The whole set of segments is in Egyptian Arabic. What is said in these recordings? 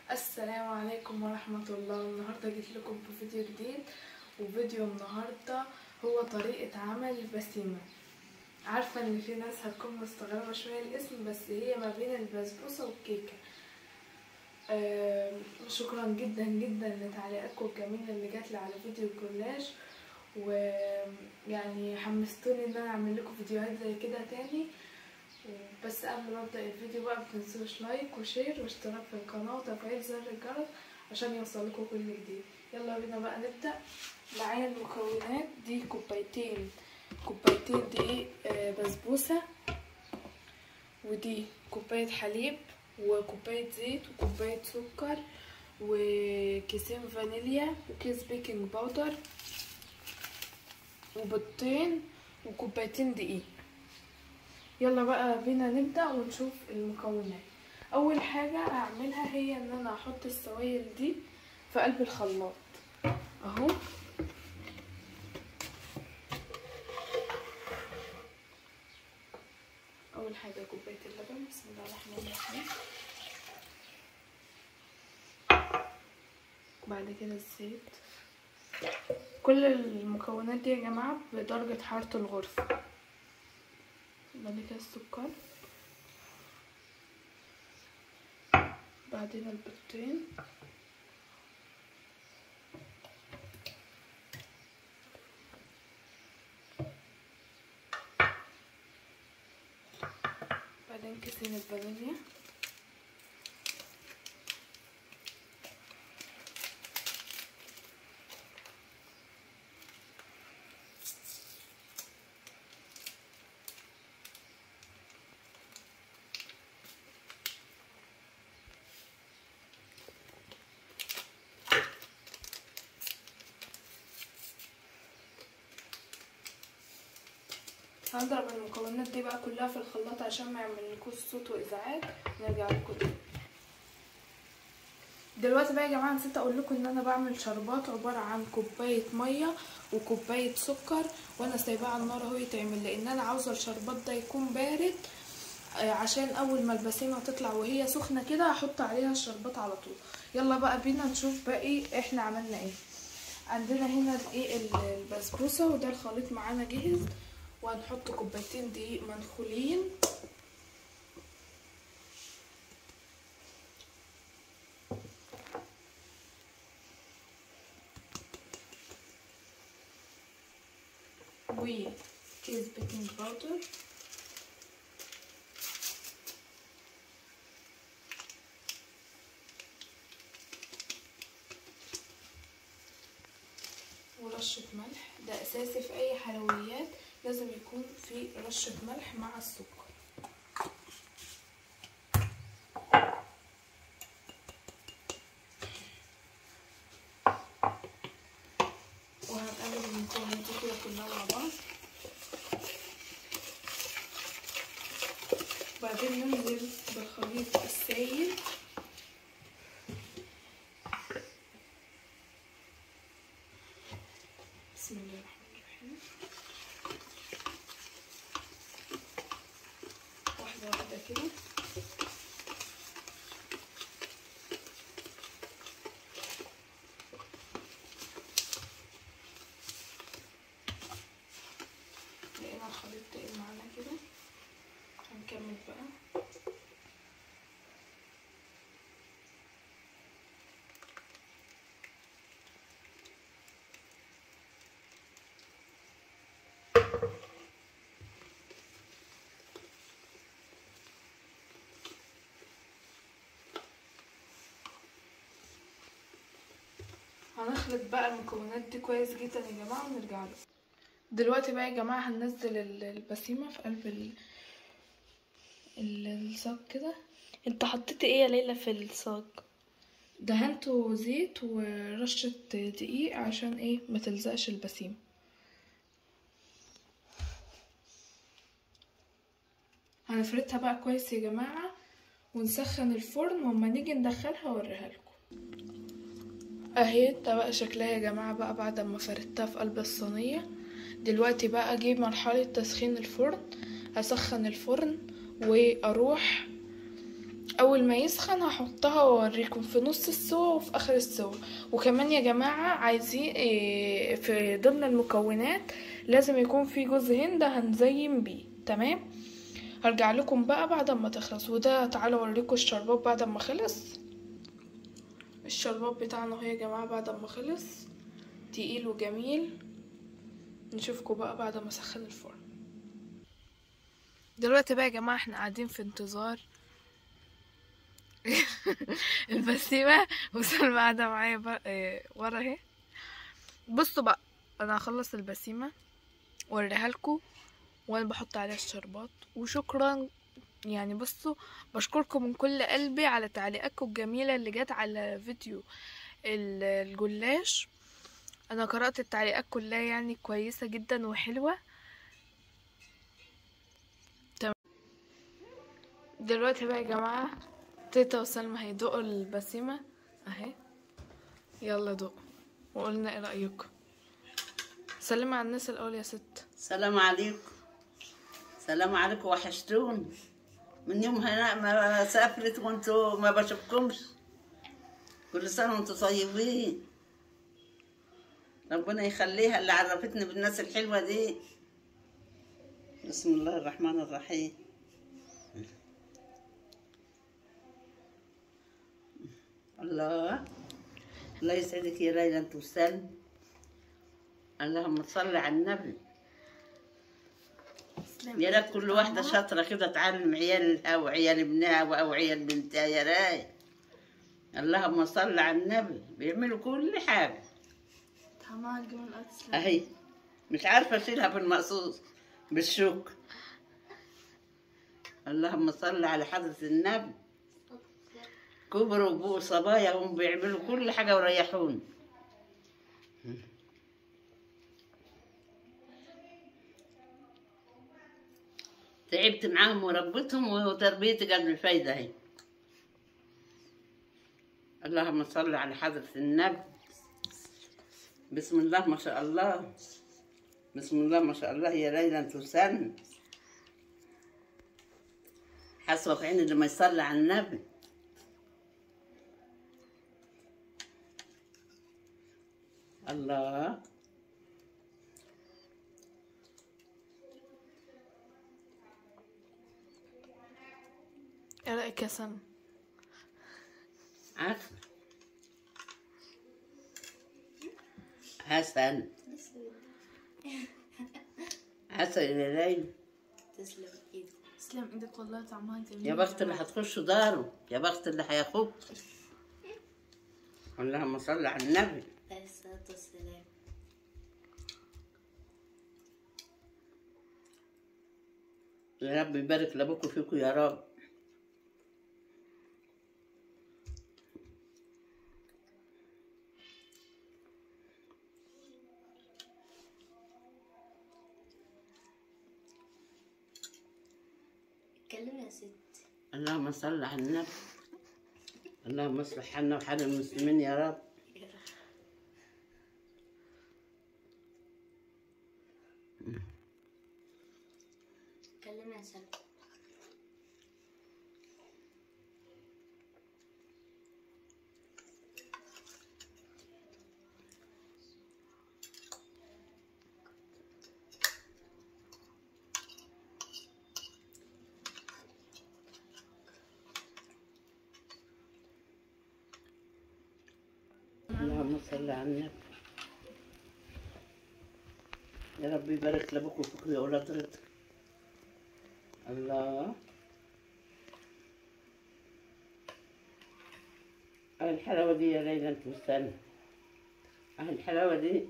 السلام عليكم ورحمة الله النهاردة جيت لكم في فيديو جديد وفيديو النهاردة هو طريقة عمل البسيمة عارفة ان في ناس هتكون مستغربة شوية الاسم بس هي ما بين البسبوسة والكيكة آم، شكرا جدا جدا لتعليقاتكم الجميلة اللي جات لي على فيديو الكولاج ويعني حمستوني ان انا اعمل لكم فيديوهات زي كده تاني بس قبل ما ابدا الفيديو بقى متنسوش لايك وشير واشتراك في القناه وتفعيل زر الجرس عشان يوصلكوا كل جديد يلا بينا بقى نبدا معايا المكونات دي كوبايتين كوبايتين دقيق آه، بسبوسه ودي كوبايه حليب وكوبايه زيت وكوبايه سكر وكيسين فانيليا وكيس بيكنج باودر وبيضتين وكوبايتين دقيق يلا بقى بينا نبدأ ونشوف المكونات أول حاجة هعملها هي إن أنا أحط السوائل دي في قلب الخلاط أهو أول حاجة كوباية اللبن بسم الله الرحمن الرحيم بعد كده الزيت كل المكونات دي يا جماعة بدرجة حرارة الغرفة بعد كده السكر بعدين البيضتين بعدين كيسين الفانيليا هنضرب المكونات دي بقى كلها في الخلاط عشان ما يعملكوش صوت وازعاج نرجع لكم تاني دلوقتي بقى يا جماعه نسيت اقول لكم ان انا بعمل شربات عباره عن كوبايه ميه وكوبايه سكر وانا سايباه على النار اهو يتعمل لان انا عاوزه الشربات ده يكون بارد آه، عشان اول ما البسيمه تطلع وهي سخنه كده احط عليها الشربات على طول يلا بقى بينا نشوف باقي احنا عملنا ايه عندنا هنا الايه البسبوسه وده الخليط معانا جاهز وهنحط كوبايتين دقيق منخولين وكيس بيكنج باودر ورشة ملح ده أساسي في أي حلويات لازم يكون في رشة ملح مع السكر وهنقلب المكونات دي كده كلها مع بعض بعدين ننزل بالخليط السائل بسم الله الرحمن الرحيم واحدة واحدة كده لقينا الخليط تقل معانا كده هنكمل بقى هنخلط بقى المكونات دي كويس جدا يا جماعه ونرجع له دلوقتي بقى يا جماعه هننزل ال- البسيمه في قلب ال- ال- الصاج كده انت حطيت ايه يا ليلى في الصاج دهنته زيت ورشه دقيق عشان ايه ما تلزقش البسيمه هنفردها بقى كويس يا جماعه ونسخن الفرن وما نيجي ندخلها اوريها لكم اهي ده بقى شكلها يا جماعة بقى بعد ما فردتها في قلب الصينية دلوقتي بقى اجيب مرحلة تسخين الفرن هسخن الفرن واروح اول ما يسخن هحطها واوريكم في نص السوا وفي اخر السوا وكمان يا جماعة عايزين إيه، في ضمن المكونات لازم يكون في جوز هند هنزين بيه تمام هرجع لكم بقى بعد ما تخلص وده تعالوا اوريكم الشربات بعد ما خلص الشربات بتاعنا اهو يا جماعة بعد ما خلص تقيل وجميل نشوفكم بقى بعد ما اسخن الفرن دلوقتي بقى يا جماعة احنا قاعدين في انتظار البسيمة وسلمى قاعدة معايا بقى اه ورا اهي بصوا بقى انا هخلص البسيمة واوريها لكم وانا بحط عليها الشربات وشكرا يعني بصوا بشكركم من كل قلبي على تعليقاتكم الجميلة اللي جت على فيديو ال- الجلاش انا قرأت التعليقات كلها يعني كويسة جدا وحلوة تمام دلوقتي بقى يا جماعة تيتا وسلمى هيدوقوا البسيمة اهي يلا دوقوا وقولنا ايه رأيكم سلمي على الناس الاول يا ست السلام عليكم السلام عليكم وحشتون من يوم هنا ما سافرت وانتوا ما بشوفكمش كل سنة وانتوا طيبين ربنا يخليها اللي عرفتني بالناس الحلوة دي بسم الله الرحمن الرحيم الله الله يسعدك يا ليلى انت وسلم اللهم صل على النبي يا ريت كل واحدة شاطرة كده تعلم عيالها وعيال ابنها أو عيال بنتها يا راي اللهم صل على النبي بيعملوا كل حاجة طعمها جمال أسلم أهي مش عارفة أشيلها بالمقصوص بالشوك اللهم صل على حضرة النبي كبروا وبقوا صبايا هم بيعملوا كل حاجة وريحون تعبت معاهم وربيتهم وتربيتي قد الفايدة هي اللهم صل على حضرة النبي بسم الله ما شاء الله بسم الله ما شاء الله يا ليلى انت وسلم حسوة في عين اللي ما يصلي على النبي الله ايه رأيك يا سلمى عارفة حسن حسن يا ليلى تسلم ايدك تسلم ايدك والله طعمها جميل يا بخت اللي هتخش داره يا بخت اللي هياخوك اللهم صل على النبي عليه الصلاة والسلام يا رب يبارك لابوكم فيكم يا رب اتكلمي يا ست اللهم صل على النبي اللهم اصلح حالنا وحال المسلمين يا رب اتكلمي يا سلمى اللهم صل على النبي يا رب يبارك لابوكم فيكم يا اولاد رضا الله أهل الحلاوة دي يا ليلى انت والسلام أهل الحلاوة دي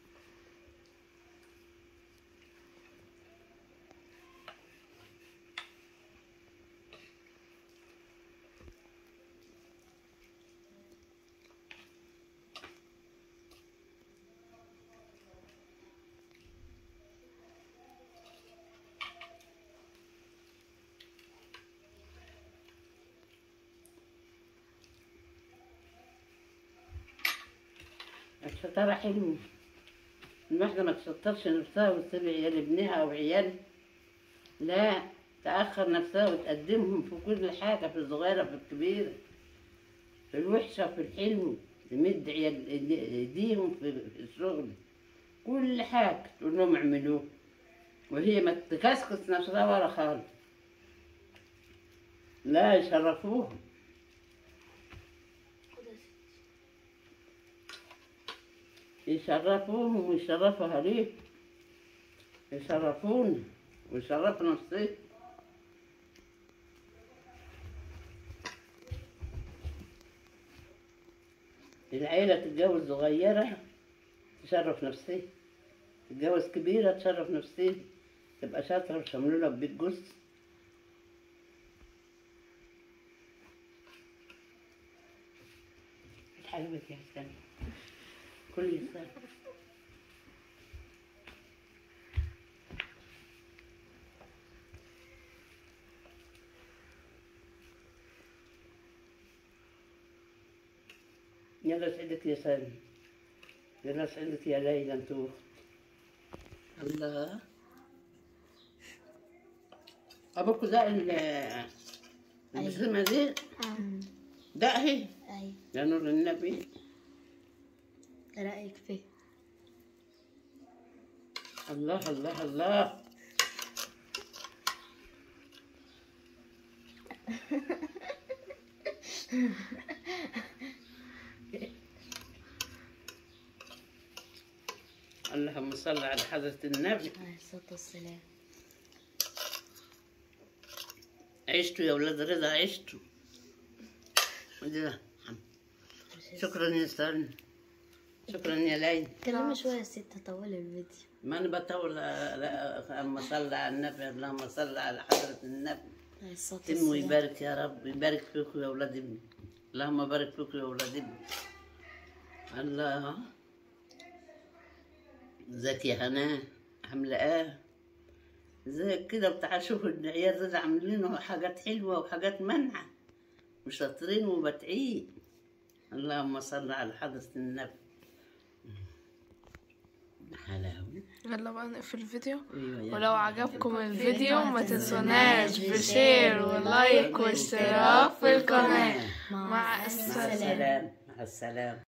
الشطارة حلوة الواحدة ما تشطرش نفسها وتسيب عيال ابنها أو عيال لا تأخر نفسها وتقدمهم في كل حاجة في الصغيرة في الكبيرة في الوحشة في الحلو تمد عيال- ايديهم في في الشغل كل حاجة تقول لهم اعملوه وهي ما تكسكس نفسها ولا خالص لا يشرفوهم يشرفوهم ويشرفوا عليه يشرفون ويشرفوا نفسي العيلة تتجوز صغيرة تشرف نفسي تتجوز كبيرة تشرف نفسي تبقى شاطرة وشاملة لها بيت جوز حبيبتي يا حسن كل سنة يلا سعدك يا سامي يلا سعدك يا ليلى انتو الله ابوك ده ال المسلمة دي ده هي أي يا نور النبي رأيك فيه الله الله الله اللهم صل على حضرة النبي عليه الصلاة والسلام عشتوا يا ولاد رضا عشتوا ده. شكرا يا سلمى شكرا يا ليلى كلمة شوية يا ست طول الفيديو ما انا بطول لا- اللهم صل على النبي اللهم صل على حضرة النبي عليه الصلاة تم والسلام ويبارك يا رب يبارك فيكم يا اولاد ابني اللهم بارك فيكم يا اولاد ابني الله ازيك يا هناء عامله ايه ازيك كده بتاع شوف العيال دول عاملين حاجات حلوه وحاجات منعه وشاطرين وبتعين اللهم صل على حضرة النبي حلاوة يلا بقى نقفل الفيديو ايوه يا ولو عجبكم الفيديو ما تنسوناش بشير ولايك واشتراك في القناة مع مع السلامة السلامة مع السلامة